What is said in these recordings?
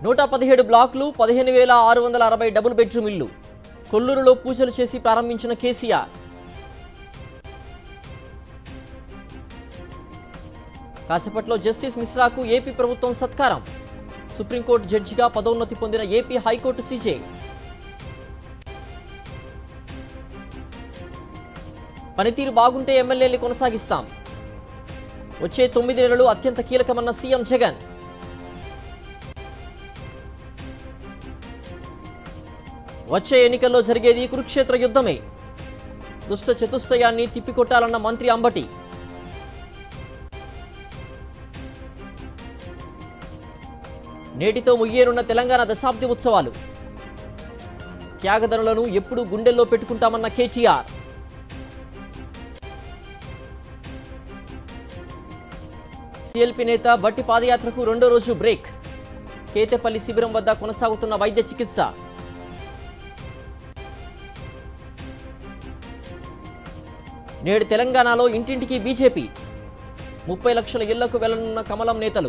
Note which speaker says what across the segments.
Speaker 1: నూట పదిహేడు బ్లాక్లు పదిహేను వేల ఆరు వందల అరవై డబుల్ బెడ్రూమ్ ఇల్లు కొల్లూరులో పూజలు చేసి ప్రారంభించిన కేసీఆర్ కాసేపట్లో జస్టిస్ మిశ్రాకు ఏపీ ప్రభుత్వం సత్కారం సుప్రీంకోర్టు జడ్జిగా పదోన్నతి పొందిన ఏపీ హైకోర్టు సీజే పనితీరు బాగుంటే ఎమ్మెల్యేలు కొనసాగిస్తాం వచ్చే తొమ్మిది నెలలు అత్యంత కీలకమన్న సీఎం జగన్ వచ్చే ఎన్నికల్లో జరిగేది కురుక్షేత్ర యుద్ధమే దుష్ట చతుష్టయాన్ని తిప్పికొట్టాలన్న మంత్రి అంబటి నేటితో ముగియనున్న తెలంగాణ దశాబ్ది ఉత్సవాలు త్యాగదనులను ఎప్పుడూ గుండెల్లో పెట్టుకుంటామన్న కేటీఆర్ సిఎల్పి నేత బట్టి పాదయాత్రకు రెండో రోజు బ్రేక్ కేతేపల్లి శిబిరం వద్ద కొనసాగుతున్న వైద్య చికిత్స నేడు తెలంగాణలో ఇంటింటికి బీజేపీ ముప్పై లక్షల ఇళ్లకు వెళ్లనున్న కమలం నేతలు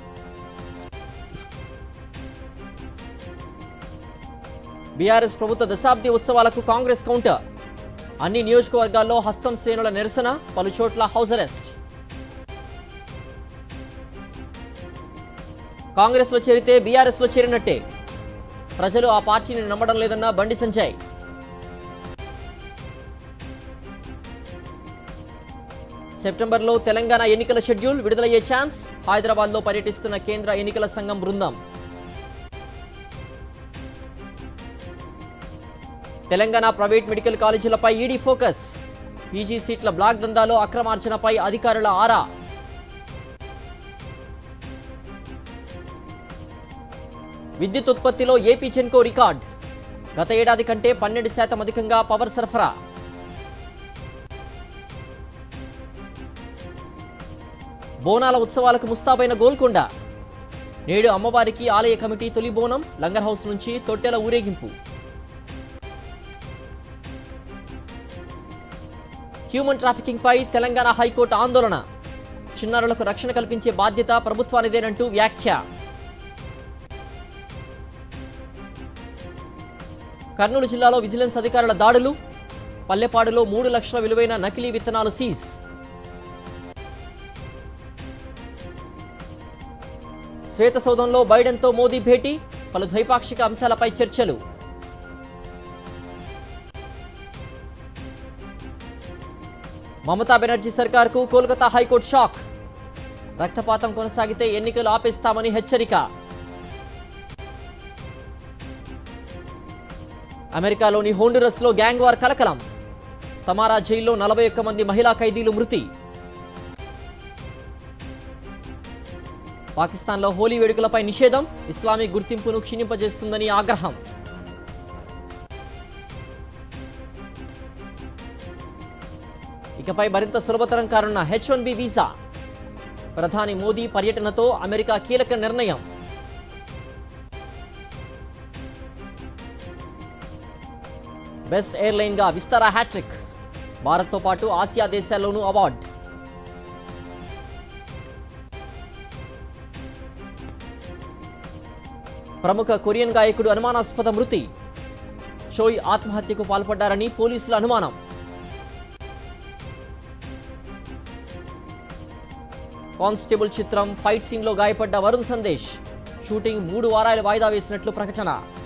Speaker 1: బీఆర్ఎస్ ప్రభుత్వ దశాబ్ది ఉత్సవాలకు కాంగ్రెస్ కౌంటర్ అన్ని నియోజకవర్గాల్లో హస్తం శ్రేణుల నిరసన పలు చోట్ల హౌస్ అరెస్ట్ కాంగ్రెస్లో చేరితే బీఆర్ఎస్లో చేరినట్టే ప్రజలు ఆ పార్టీని నమ్మడం లేదన్న బండి సంజయ్ సెప్టెంబర్లో తెలంగాణ ఎన్నికల షెడ్యూల్ విడుదలయ్యే ఛాన్స్ హైదరాబాద్లో పర్యటిస్తున్న కేంద్ర ఎన్నికల సంఘం బృందం తెలంగాణ ప్రైవేట్ మెడికల్ కాలేజీలపై ఈడీ ఫోకస్ పీజీ సీట్ల బ్లాక్ దందాలో అక్రమార్జనపై అధికారుల ఆరా విద్యుత్ ఉత్పత్తిలో ఏపీ చెన్కో రికార్డ్ గత ఏడాది కంటే పన్నెండు శాతం అధికంగా పవర్ సరఫరా బోనాల ఉత్సవాలకు ముస్తాబైన గోల్కొండ నేడు అమ్మవారికి ఆలయ కమిటీ తొలి బోనం లంగర్ హౌస్ నుంచి తొట్టెల ఊరేగింపు హ్యూమన్ ట్రాఫికింగ్ పై తెలంగాణ హైకోర్టు ఆందోళన చిన్నారులకు రక్షణ కల్పించే బాధ్యత ప్రభుత్వానిదేనంటూ వ్యాఖ్య కర్నూలు జిల్లాలో విజిలెన్స్ అధికారుల దాడులు పల్లెపాడులో మూడు లక్షల విలువైన నకిలీ విత్తనాలు సీజ్ శ్వేత సౌధంలో బైడెన్తో మోదీ భేటీ పలు ద్వైపాక్షిక అంశాలపై చర్చలు మమతా బెనర్జీ సర్కార్కు కోల్కతా హైకోర్టు షాక్ రక్తపాతం కొనసాగితే ఎన్నికలు ఆపేస్తామని హెచ్చరిక అమెరికాలోని హోండురస్లో గ్యాంగ్ వార్ కలకలం తమారా జైల్లో నలభై ఒక్క మంది మహిళా ఖైదీలు మృతి పాకిస్తాన్లో హోలీ వేడుకలపై నిషేధం ఇస్లామిక్ గుర్తింపును క్షీణింపజేస్తుందని ఆగ్రహం ఇకపై మరింత సులభతరం కానున్న హెచ్ వన్ బి వీసా ప్రధాని మోదీ పర్యటనతో అమెరికా కీలక నిర్ణయం బెస్ట్ ఎయిర్లైన్గా విస్తారా హ్యాట్రిక్ భారత్తో పాటు ఆసియా దేశాల్లోనూ అవార్డు ప్రముఖ కొరియన్ గాయకుడు అనుమానాస్పద మృతి షోయ్ ఆత్మహత్యకు పాల్పడ్డారని పోలీసుల అనుమానం కానిస్టేబుల్ చిత్రం ఫైట్ సీన్లో గాయపడ్డ వరుణ్ సందేశ్ షూటింగ్ మూడు వారాలు వాయిదా వేసినట్లు ప్రకటన